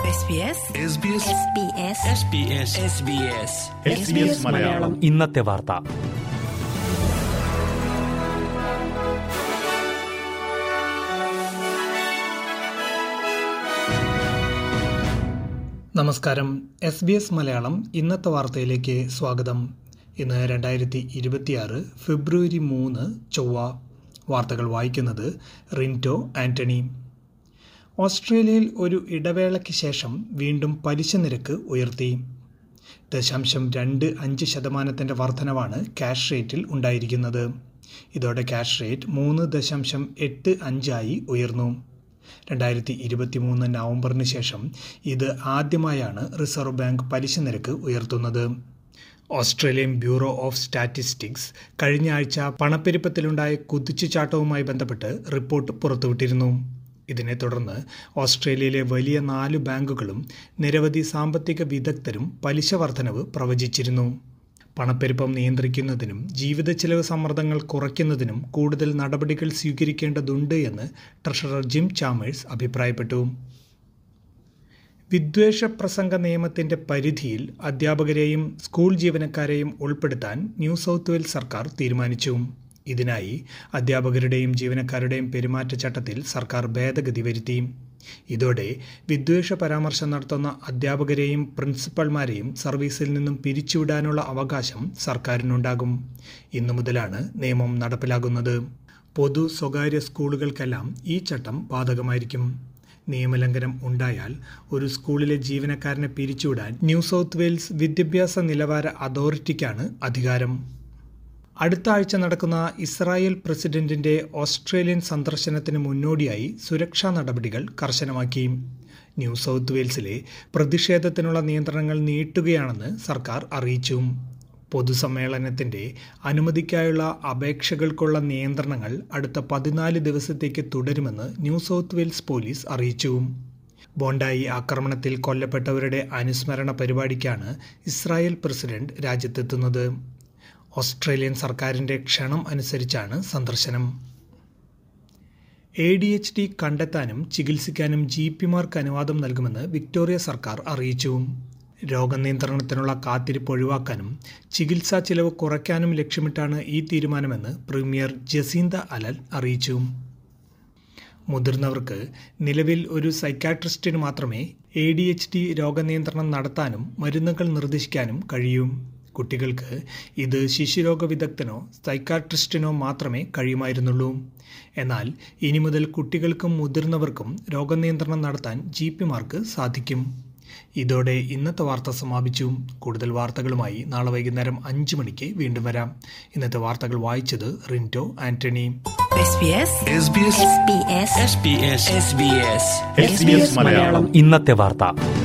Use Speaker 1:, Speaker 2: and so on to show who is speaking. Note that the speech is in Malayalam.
Speaker 1: മലയാളം
Speaker 2: ഇന്നത്തെ വാർത്ത
Speaker 3: നമസ്കാരം എസ് ബി എസ് മലയാളം ഇന്നത്തെ വാർത്തയിലേക്ക് സ്വാഗതം ഇന്ന് രണ്ടായിരത്തി ഇരുപത്തിയാറ് ഫെബ്രുവരി മൂന്ന് ചൊവ്വ വാർത്തകൾ വായിക്കുന്നത് റിൻറ്റോ ആന്റണി ഓസ്ട്രേലിയയിൽ ഒരു ഇടവേളയ്ക്ക് ശേഷം വീണ്ടും പലിശ നിരക്ക് ഉയർത്തി ദശാംശം രണ്ട് അഞ്ച് ശതമാനത്തിൻ്റെ വർധനവാണ് ക്യാഷ് റേറ്റിൽ ഉണ്ടായിരിക്കുന്നത് ഇതോടെ ക്യാഷ് റേറ്റ് മൂന്ന് ദശാംശം എട്ട് അഞ്ചായി ഉയർന്നു രണ്ടായിരത്തി ഇരുപത്തി മൂന്ന് നവംബറിന് ശേഷം ഇത് ആദ്യമായാണ് റിസർവ് ബാങ്ക് പലിശ നിരക്ക് ഉയർത്തുന്നത് ഓസ്ട്രേലിയൻ ബ്യൂറോ ഓഫ് സ്റ്റാറ്റിസ്റ്റിക്സ് കഴിഞ്ഞ ആഴ്ച പണപ്പെരുപ്പത്തിലുണ്ടായ കുതിച്ചുചാട്ടവുമായി ബന്ധപ്പെട്ട് റിപ്പോർട്ട് പുറത്തുവിട്ടിരുന്നു ഇതിനെ തുടർന്ന് ഓസ്ട്രേലിയയിലെ വലിയ നാല് ബാങ്കുകളും നിരവധി സാമ്പത്തിക വിദഗ്ധരും പലിശ വർധനവ് പ്രവചിച്ചിരുന്നു പണപ്പെരുപ്പം നിയന്ത്രിക്കുന്നതിനും ജീവിത ചെലവ് സമ്മർദ്ദങ്ങൾ കുറയ്ക്കുന്നതിനും കൂടുതൽ നടപടികൾ സ്വീകരിക്കേണ്ടതുണ്ട് എന്ന് ട്രഷറർ ജിം ചാമേഴ്സ് അഭിപ്രായപ്പെട്ടു വിദ്വേഷ പ്രസംഗ നിയമത്തിന്റെ പരിധിയിൽ അധ്യാപകരെയും സ്കൂൾ ജീവനക്കാരെയും ഉൾപ്പെടുത്താൻ ന്യൂ സൗത്ത് വെയിൽസ് സർക്കാർ തീരുമാനിച്ചു ഇതിനായി അധ്യാപകരുടെയും ജീവനക്കാരുടെയും പെരുമാറ്റച്ചട്ടത്തിൽ സർക്കാർ ഭേദഗതി വരുത്തി ഇതോടെ വിദ്വേഷ പരാമർശം നടത്തുന്ന അധ്യാപകരെയും പ്രിൻസിപ്പൽമാരെയും സർവീസിൽ നിന്നും പിരിച്ചുവിടാനുള്ള അവകാശം സർക്കാരിനുണ്ടാകും ഇന്നു മുതലാണ് നിയമം നടപ്പിലാകുന്നത് പൊതു സ്വകാര്യ സ്കൂളുകൾക്കെല്ലാം ഈ ചട്ടം ബാധകമായിരിക്കും നിയമലംഘനം ഉണ്ടായാൽ ഒരു സ്കൂളിലെ ജീവനക്കാരനെ പിരിച്ചുവിടാൻ ന്യൂ സൗത്ത് വെയിൽസ് വിദ്യാഭ്യാസ നിലവാര അതോറിറ്റിക്കാണ് അധികാരം അടുത്ത ആഴ്ച നടക്കുന്ന ഇസ്രായേൽ പ്രസിഡന്റിന്റെ ഓസ്ട്രേലിയൻ സന്ദർശനത്തിന് മുന്നോടിയായി സുരക്ഷാ നടപടികൾ കർശനമാക്കി ന്യൂ സൗത്ത് വെയിൽസിലെ പ്രതിഷേധത്തിനുള്ള നിയന്ത്രണങ്ങൾ നീട്ടുകയാണെന്ന് സർക്കാർ അറിയിച്ചു പൊതുസമ്മേളനത്തിന്റെ അനുമതിക്കായുള്ള അപേക്ഷകൾക്കുള്ള നിയന്ത്രണങ്ങൾ അടുത്ത പതിനാല് ദിവസത്തേക്ക് തുടരുമെന്ന് ന്യൂ സൗത്ത് വെയിൽസ് പോലീസ് അറിയിച്ചു ബോണ്ടായി ആക്രമണത്തിൽ കൊല്ലപ്പെട്ടവരുടെ അനുസ്മരണ പരിപാടിക്കാണ് ഇസ്രായേൽ പ്രസിഡന്റ് രാജ്യത്തെത്തുന്നത് ഓസ്ട്രേലിയൻ സർക്കാരിൻ്റെ ക്ഷണം അനുസരിച്ചാണ് സന്ദർശനം എ ഡി എച്ച് ഡി കണ്ടെത്താനും ചികിത്സിക്കാനും ജി പിമാർക്ക് അനുവാദം നൽകുമെന്ന് വിക്ടോറിയ സർക്കാർ അറിയിച്ചു രോഗനിയന്ത്രണത്തിനുള്ള കാത്തിരിപ്പ് ഒഴിവാക്കാനും ചികിത്സാ ചിലവ് കുറയ്ക്കാനും ലക്ഷ്യമിട്ടാണ് ഈ തീരുമാനമെന്ന് പ്രീമിയർ ജസീന്ത അലൽ അറിയിച്ചു മുതിർന്നവർക്ക് നിലവിൽ ഒരു സൈക്കാട്രിസ്റ്റിന് മാത്രമേ എ ഡി എച്ച് ഡി രോഗനിയന്ത്രണം നടത്താനും മരുന്നുകൾ നിർദ്ദേശിക്കാനും കഴിയൂ കുട്ടികൾക്ക് ഇത് ശിശുരോഗ വിദഗ്ധനോ സൈക്കാട്രിസ്റ്റിനോ മാത്രമേ കഴിയുമായിരുന്നുള്ളൂ എന്നാൽ ഇനി മുതൽ കുട്ടികൾക്കും മുതിർന്നവർക്കും രോഗനിയന്ത്രണം നടത്താൻ ജി പിമാർക്ക് സാധിക്കും ഇതോടെ ഇന്നത്തെ വാർത്ത സമാപിച്ചു കൂടുതൽ വാർത്തകളുമായി നാളെ വൈകുന്നേരം അഞ്ച് മണിക്ക് വീണ്ടും വരാം ഇന്നത്തെ വാർത്തകൾ വായിച്ചത് റിൻറ്റോ ആന്റണി
Speaker 1: മലയാളം
Speaker 2: ഇന്നത്തെ വാർത്ത